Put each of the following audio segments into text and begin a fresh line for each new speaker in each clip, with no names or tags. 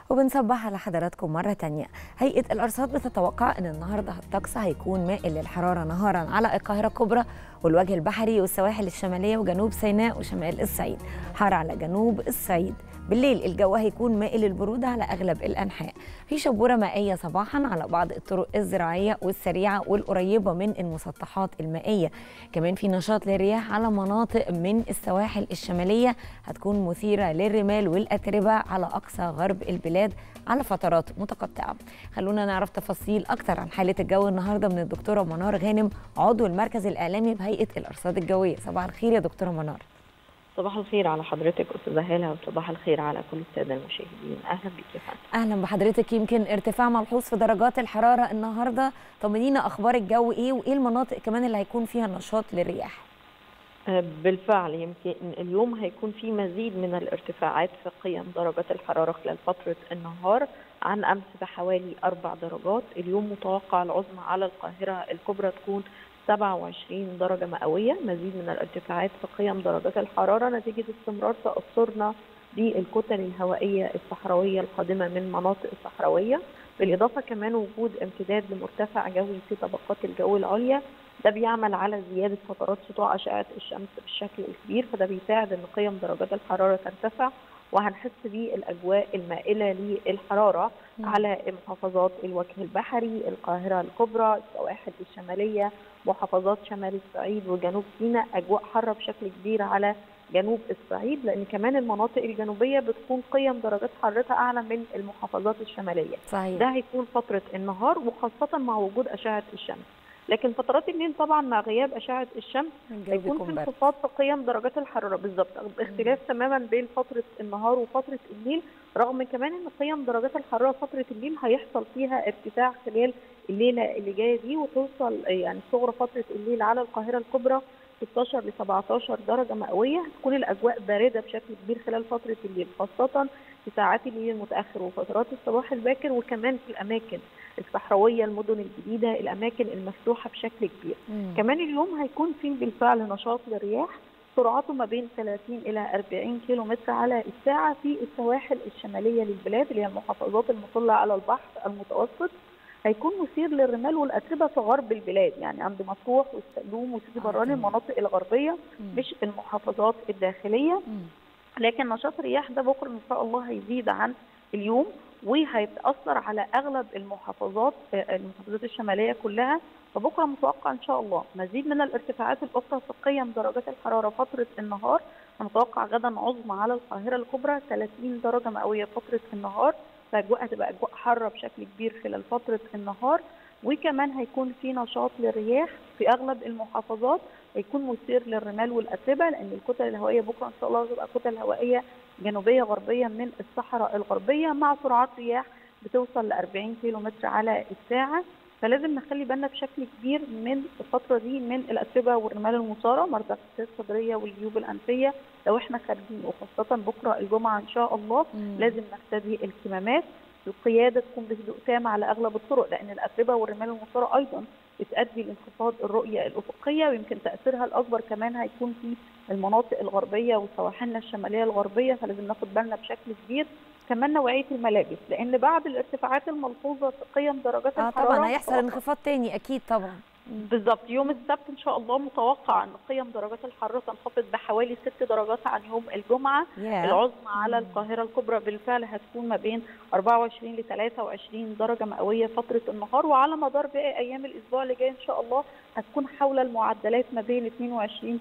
وبنصبح على حضراتكم مرة تانية هيئة الأرصاد بتتوقع أن النهاردة الطقس هيكون مائل للحرارة نهارا على القاهرة الكبرى والوجه البحري والسواحل الشمالية وجنوب سيناء وشمال الصعيد حار على جنوب الصعيد بالليل الجو هيكون مائل للبرودة على أغلب الأنحاء في شبورة مائية صباحا على بعض الطرق الزراعية والسريعة والقريبة من المسطحات المائية كمان في نشاط للرياح على مناطق من السواحل الشمالية هتكون مثيرة للرمال والأتربة على أقصى غرب البلاد على فترات متقطعة خلونا نعرف تفاصيل أكتر عن حالة الجو النهاردة من الدكتورة منار غانم عضو المركز الإعلامي بهيئة الأرصاد الجوية صباح الخير يا دكتورة منار
صباح الخير على حضرتك استاذه هاله وصباح الخير على كل الساده المشاهدين اهلا بك يا فندم
اهلا بحضرتك يمكن ارتفاع ملحوظ في درجات الحراره النهارده طمنينا اخبار الجو ايه وايه المناطق كمان اللي هيكون فيها نشاط للرياح
بالفعل يمكن اليوم هيكون في مزيد من الارتفاعات في قيم درجات الحراره خلال فتره النهار عن امس بحوالي اربع درجات اليوم متوقع العظمى على القاهره الكبرى تكون 27 درجة مئوية مزيد من الارتفاعات في قيم درجات الحرارة نتيجة استمرار تأثرنا بالكتل الهوائية الصحراوية القادمة من مناطق صحراوية بالإضافة كمان وجود امتداد لمرتفع جوي في طبقات الجو العليا ده بيعمل على زيادة فترات سطوع أشعة الشمس بالشكل الكبير فده بيساعد إن قيم درجات الحرارة ترتفع وهنحس بالأجواء المائلة للحرارة م. على محافظات الوجه البحري القاهرة الكبرى السواحل الشمالية محافظات شمال الصعيد وجنوب سيناء أجواء حارة بشكل كبير على جنوب الصعيد لان كمان المناطق الجنوبيه بتكون قيم درجات حرارتها اعلى من المحافظات الشماليه
صحيح.
ده هيكون فتره النهار وخاصه مع وجود اشعه الشمس لكن فترات الليل طبعا مع غياب اشعه الشمس هيكون في انخفاض في قيم درجات الحراره بالظبط اختلاف تماما بين فتره النهار وفتره الليل رغم كمان ان قيم درجات الحراره فتره الليل هيحصل فيها ارتفاع خلال الليله اللي جايه دي وتوصل يعني صغرى فتره الليل على القاهره الكبرى 16 ل 17 درجه مئويه تكون الاجواء بارده بشكل كبير خلال فتره الليل خاصه في ساعات الليل المتاخر وفترات الصباح الباكر وكمان في الاماكن الصحراويه المدن الجديده الاماكن المفتوحه بشكل كبير مم. كمان اليوم هيكون في بالفعل نشاط للرياح سرعته ما بين 30 الى 40 كيلو متر على الساعه في السواحل الشماليه للبلاد اللي هي المحافظات المطله على البحر المتوسط هيكون مثير للرمال والاتربه في غرب البلاد يعني عند مطروح والسلوم وسيدي براني المناطق الغربيه مش المحافظات الداخليه لكن نشاط الرياح ده بكره ان شاء الله هيزيد عن اليوم وهيتاثر على اغلب المحافظات المحافظات الشماليه كلها فبكره متوقع ان شاء الله مزيد من الارتفاعات الاخرى في قيم درجات الحراره فتره النهار متوقع غدا عظمى على القاهره الكبرى 30 درجه مئويه فتره النهار فاجواء هتبقى اجواء حاره بشكل كبير خلال فتره النهار وكمان هيكون في نشاط للرياح في اغلب المحافظات هيكون مثير للرمال والاتربه لان الكتل الهوائيه بكره ان شاء الله هتبقى كتل هوائيه جنوبيه غربيه من الصحراء الغربيه مع سرعات رياح بتوصل ل 40 كيلو متر على الساعه فلازم نخلي بالنا بشكل كبير من الفتره دي من الاتربه والرمال المثاره مرضى الصدريه والجيوب الانفيه لو احنا خارجين وخاصه بكره الجمعه ان شاء الله مم. لازم نرتدي الكمامات القياده تكون بهدوء تام على اغلب الطرق لان الاتربه والرمال المثاره ايضا بتؤدي لانخفاض الرؤيه الافقيه ويمكن تاثيرها الاكبر كمان هيكون في المناطق الغربيه وسواحلنا الشماليه الغربيه فلازم ناخد بالنا بشكل كبير كمان نوعيه الملابس لان بعد الارتفاعات الملحوظه في قيم درجات
آه
الحراره
طبعا هيحصل انخفاض تاني اكيد طبعا
بالظبط يوم السبت ان شاء الله متوقع ان قيم درجات الحراره تنخفض بحوالي 6 درجات عن يوم الجمعه
yeah.
العظمى على القاهره الكبرى بالفعل هتكون ما بين 24 ل 23 درجه مئويه فتره النهار وعلى مدار باقي ايام الاسبوع اللي جاي ان شاء الله هتكون حول المعدلات ما بين 22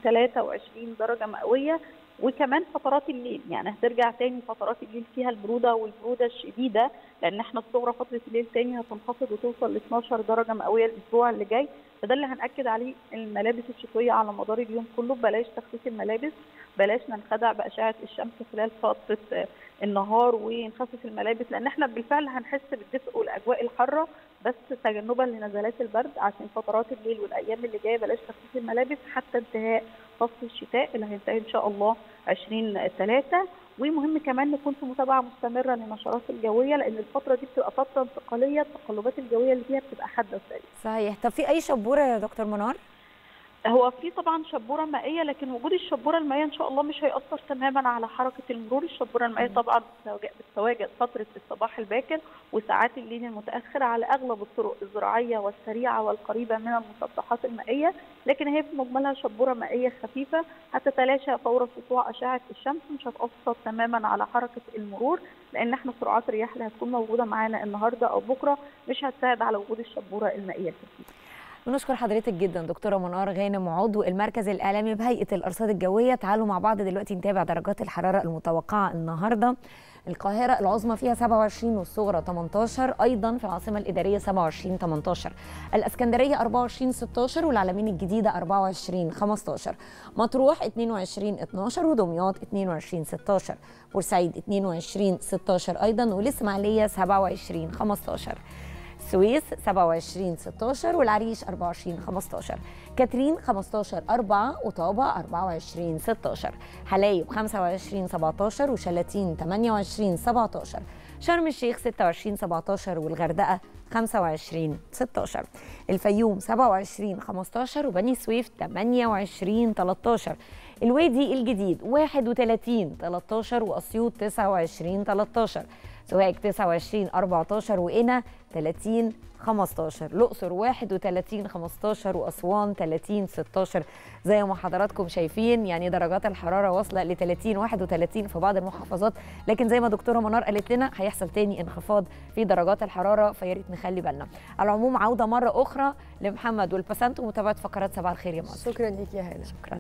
23 درجه مئويه وكمان فترات الليل يعني هترجع تاني فترات الليل فيها البروده والبروده الشديده لان احنا الصغرى فتره الليل تاني هتنخفض وتوصل ل 12 درجه مئويه الاسبوع اللي جاي فده اللي هنأكد عليه الملابس الشتويه على مدار اليوم كله بلاش تخفيف الملابس بلاش ننخدع باشعه الشمس خلال فتره النهار ونخفف الملابس لان احنا بالفعل هنحس بالدفء والاجواء الحاره بس تجنبا لنزلات البرد عشان فترات الليل والايام اللي جايه بلاش تخفيف الملابس حتى انتهاء فصل الشتاء اللي هينتهي ان شاء الله 20 3 ومهم كمان نكون في متابعه مستمره للنشرات الجويه لان الفتره دي بتبقى فتره انتقاليه التقلبات الجويه اللي فيها بتبقى حاده وسريعه.
صحيح طب في اي شبوره يا دكتور منار؟
هو في طبعا شبوره مائيه لكن وجود الشبوره المائيه ان شاء الله مش هياثر تماما على حركه المرور الشبوره المائيه طبعا بتتواجد فتره الصباح الباكر وساعات الليل المتاخر على اغلب الطرق الزراعيه والسريعه والقريبه من المسطحات المائيه لكن هي في مجملها شبوره مائيه خفيفه هتتلاشى فور سطوع اشعه الشمس مش هتاثر تماما على حركه المرور لان احنا سرعات الرياح اللي هتكون موجوده معانا النهارده او بكره مش هتساعد على وجود الشبوره المائيه الخفيفه
بنشكر حضرتك جدا دكتوره منار غانم عضو المركز الاعلامي بهيئه الارصاد الجويه تعالوا مع بعض دلوقتي نتابع درجات الحراره المتوقعه النهارده القاهرة العظمى فيها 27 والصغرى 18 أيضا في العاصمة الإدارية 27 18 الإسكندرية 24 16 والعلمين الجديدة 24 15 مطروح 22 12 ودمياط 22 16 بورسعيد 22 16 أيضا والإسماعيلية 27 15 السويس 27 16 والعريش 24 15 كاترين 15 4 وطابة 24 16 حلايب 25 17 وشلاتين 28 17 شرم الشيخ 26 17 والغردقة 25 16 الفيوم 27 15 وبني سويف 28 13 الوادي الجديد 31 13 واسيوط 29 13 سوهاج 29 14 وقنا 30 15 الأقصر 31 15 وأسوان 30 16 زي ما حضراتكم شايفين يعني درجات الحرارة واصلة ل 30 31 في بعض المحافظات لكن زي ما دكتورة منار قالت لنا هيحصل تاني انخفاض في درجات الحرارة فيا ريت نخلي بالنا على العموم عودة مرة أخرى لمحمد والبسنت ومتابعة فقرات صباح الخير يا مصر
شكرا ليك يا هاله
شكرا